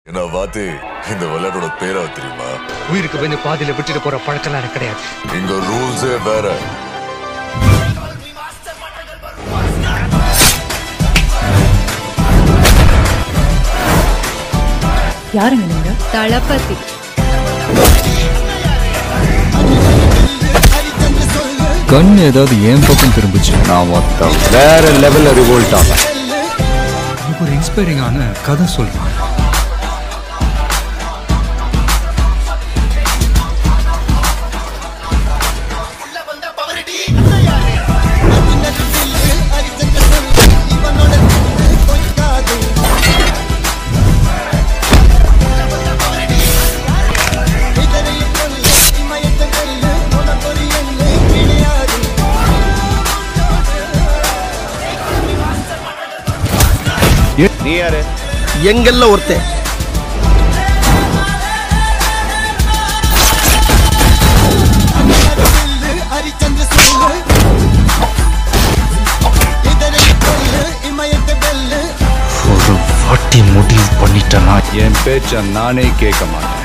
என்ன வாத்தி இந்த விளையாட்டோட பேரா தெரியுமா உயிருக்கு வந்து பாதியில விட்டுட்டு போற பழக்கம்லாம் எனக்கு கிடையாது இங்க ரூல்ஸே வேற யாருங்க நீங்க தளபதி கண் ஏதாவது என் பக்கம் திரும்பிச்சு நான் மொத்தம் வேற லெவல்ல ரிவோல்ட் ஆகும் எனக்கு ஒரு இன்ஸ்பைரிங்கான கதை சொல்றேன் நீ யாரு எங்கல்ல ஒருத்தன் ஒரு வாட்டி முடிவு பண்ணிட்டேன்னா என் பேச்ச நானே கேட்க மாட்டேன்